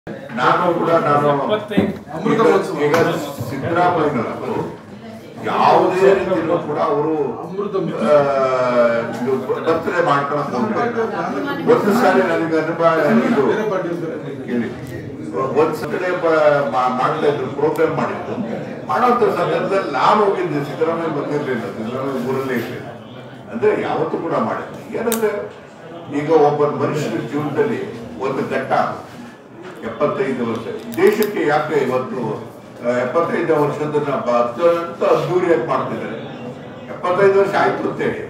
ನಾನು ಕೂಡ ನಾನು ಎಪ್ಪತ್ತೈದು ಈಗ ಈಗ ಸಿದ್ದರಾಮಯ್ಯನವರು ಯಾವುದೇ ರೀತಿಯಲ್ಲೂ ಕೂಡ ಅವರು ಬರ್ತಡೇ ಮಾಡ್ಕೊಳಕ್ ಹೋಗ್ಲಿಲ್ಲ ಒಂದು ಸಾರಿ ನನಗೆ ಅನುಭವ ಇದು ಕೇಳಿ ಒಂದ್ ಸರಿ ಮಾಡ್ತಾ ಇದ್ರು ಪ್ರೋಗ್ರಾಮ್ ಮಾಡಿದ್ರು ಮಾಡೋಂಥ ಸಂದರ್ಭದಲ್ಲಿ ನಾನು ಹೋಗಿದ್ದೆ ಸಿದ್ದರಾಮಯ್ಯ ಬಂದಿರ್ಲಿಲ್ಲ ಸಿದ್ದರಾಮಯ್ಯ ಊರಲ್ಲೇ ಇರ್ಲಿಲ್ಲ ಅಂದ್ರೆ ಯಾವತ್ತೂ ಕೂಡ ಮಾಡಿದ್ದೆ ಏನಂದ್ರೆ ಈಗ ಒಬ್ಬ ಮನುಷ್ಯನ ಜೀವನದಲ್ಲಿ ಒಂದು ಘಟ್ಟ ಎಪ್ಪತ್ತೈದು ವರ್ಷ ದೇಶಕ್ಕೆ ಯಾಕೆ ಇವತ್ತು ಆ, ಎಪ್ಪತ್ತೈದು ವರ್ಷದನ್ನ ಬ- ಅತ್ಯಂತ ಅದ್ದೂರಿಯಾಗಿ ಮಾಡ್ತಿದ್ದಾರೆ ಎಪ್ಪತ್ತೈದು ವರ್ಷ ಆಯ್ತು ಅಂತೇಳಿ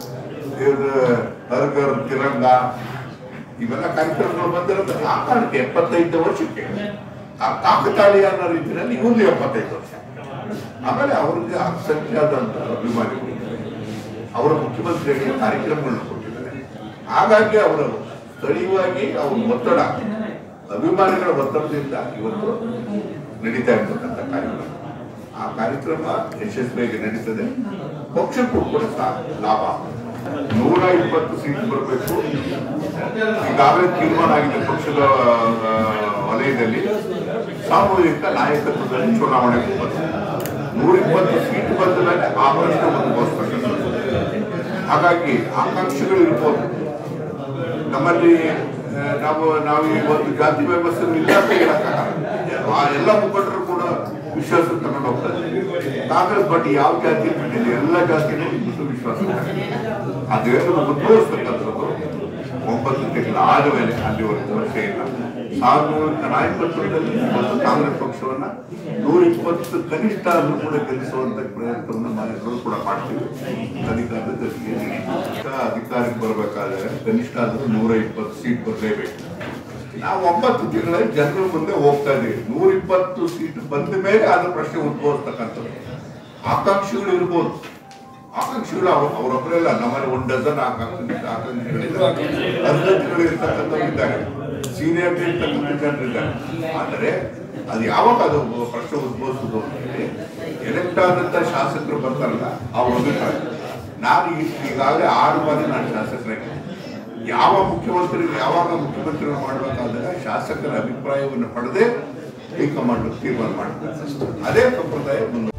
ಇದು ಹರ್ಗರ್ ತಿರಂಗ ಇವೆಲ್ಲ ಕಾರ್ಯಕ್ರಮಗಳು ಬಂದಿರೋದು ಆ ಕಾರಣಕ್ಕೆ ಎಪ್ಪತ್ತೈದು ವರ್ಷಕ್ಕೆ ಆ ಕಾಕತಾಳೀಯ ಅನ್ನೋ ರೀತಿಯಲ್ಲಿ ಇವರು ಎಪ್ಪತ್ತೈದು ವರ್ಷ ಆಮೇಲೆ ಅವ್ರಿಗೆ ಅಸಂಖ್ಯಾದಂತ ಅಭಿಮಾನಿಗಳು ಇದ್ದಾರೆ. ಅವರ ಮುಖ್ಯಮಂತ್ರಿಗಳಿಗೆ ಕಾರ್ಯಕ್ರಮಗಳನ್ನು ಕೊಟ್ಟಿದ್ದಾರೆ ಹಾಗಾಗಿ ಅವರು ಸ್ಥಳೀಯವಾಗಿ ಅವ್ರ ಒತ್ತಡ ಅಭಿಮಾನಿಗಳ ಒತ್ತಡದಿಂದ ಇವತ್ತು ನಡೀತಾ ಇರ್ತಕ್ಕಂಥ ಕಾರ್ಯಕ್ರಮ ಆ ಕಾರ್ಯಕ್ರಮ ಯಶಸ್ವಿಯಾಗಿ ನಡೀತದೆ ಪಕ್ಷಕ್ಕೂ ಕೂಡ ಸಹ ಲಾಭ ನೂರ ಇಪ್ಪತ್ತು ಸೀಟ್ ಬರಬೇಕು ಈಗಾಗಲೇ ತೀರ್ಮಾನ ಆಗಿದೆ ಪಕ್ಷದ ಆ, ವಲಯದಲ್ಲಿ ಸಾಮೂಹಿಕ ನಾಯಕತ್ವದಲ್ಲಿ ಚುನಾವಣೆ ಬಂತು ನೂರ ಇಪ್ಪತ್ತು ಸೀಟ್ ಬಂದ ಮೇಲೆ ಆ ಪ್ರಶ್ನೆ ಮುಂದುವರಿಸ್ತಕ್ಕಂಥದ್ದು ಹಾಗಾಗಿ ಆಕಾಂಕ್ಷೆಗಳು ಇರ್ಬೋದು ನಮ್ಮಲ್ಲಿ ಆ, ನಾವು ನಾವು ಈ ಒಂದು ಜಾತಿ ವ್ಯವಸ್ಥೆ ಇಲ್ಲ ಅಂತ ಹೇಳಕ್ಕಾಗಲ್ಲ. ಆ ಎಲ್ಲ ಮುಖಂಡರು ಕೂಡ ವಿಶ್ವಾಸ ತಗೊಂಡು ಹೋಗ್ತಾರೆ ಕಾಂಗ್ರೆಸ್ ಬಟ್ ಯಾವ ಜಾತಿ ಬಿಟ್ಟಿದೆ ಎಲ್ಲ ಜಾತಿನೂ ಇವತ್ತು ವಿಶ್ವಾಸ ತಗೊಂಡಿದೆ. ಅದೇನು ಮುಂದುವರಿಸ್ತಕ್ಕಂಥದ್ದು ಒಂಬತ್ತು ತಿಂಗಳ ಆದಮೇಲೆ ಅಲ್ಲಿವರೆಗೂ ವರ್ಷ ಇಲ್ಲ ಸಾವಿರದ ನಾಯಕತ್ವದಲ್ಲಿ ಇವತ್ತು ಕಾಂಗ್ರೆಸ್ ಪಕ್ಷವನ್ನ ನೂರ ಇಪ್ಪತ್ತು ಕನಿಷ್ಠ ಆದ್ರೂ ಕೂಡ ಗೆಲ್ಲಿಸುವಂತ ಪ್ರಯತ್ನವನ್ನು ನಾವೆಲ್ಲರೂ ಕೂಡ ಮಾಡ್ತೀವಿ ಅಧಿಕಾರದ ಜೊತೆಗೆ ನಡೀತೀವಿ. ಅಧಿಕಾರಕ್ಕೆ ಬರಬೇಕಾದ್ರೆ ಕನಿಷ್ಠ ಆದ್ರೂ ನೂರ ಇಪ್ಪತ್ತು ಸೀಟ್ ಬರಲೇಬೇಕು ನಾವು ಒಂಬತ್ತು ತಿಂಗಳ ಜನರ ಮುಂದೆ ಹೋಗ್ತಾ ಇದೀವಿ ನೂರ ಇಪ್ಪತ್ತು ಸೀಟ್ ಬಂದ ಮೇಲೆ ಅದ್ರ ಪ್ರಶ್ನೆ ಉದ್ಭವಿಸ್ತಕ್ಕಂಥದ್ದು ಆಕಾಂಕ್ಷಿಗಳು ಇರ್ಬೋದು ಆಕಾಂಕ್ಷಿಗಳು ಅವ್ರ ಅವರೊಬ್ಬರೆಲ್ಲ ನಮ್ಮಲ್ಲಿ ಒಂದು ಡಜನ್ ಆಕಾಂಕ್ಷಿ ಆಕಾಂಕ್ಷಿಗಳಿದ್ದಾರೆ ಅರ್ಹತೆಗಳು ಇರ್ತಕ್ಕಂಥವ್ರು ಇದ್ದಾರೆ ಸೀನಿಯರ್ಟಿ ಇರ್ತಕ್ಕಂಥ ಜನರಿದ್ದಾರೆ ಆದರೆ ಅದು ಯಾವಾಗ ಅದು ಪ್ರಶ್ನೆ ಉದ್ಭವಿಸುವುದು ಅಂತೇಳಿ ಎಲೆಕ್ಟ್ ಆದಂತ ಶಾಸಕರು ಬರ್ತಾರಲ್ಲ ಅವ್ರ ಅಭಿಪ್ರಾಯ ನಾನು ಈ- ಈಗಾಗಲೇ ಆರು ಬಾರಿ ನಾನು ಶಾಸಕರಾಗಿ ಯಾವ ಮುಖ್ಯಮಂತ್ರಿ ಯಾವಾಗ ಮುಖ್ಯಮಂತ್ರಿ ಮಾಡಬೇಕಾದಾಗ ಶಾಸಕರ ಅಭಿಪ್ರಾಯವನ್ನು ಪಡೆದೇ ಹೈಕಮಾಂಡ್ ತೀರ್ಮಾನ ಮಾಡ್ತಾರೆ ಅದೇ ಸಂಪ್ರದಾಯ ಮುಂದೆ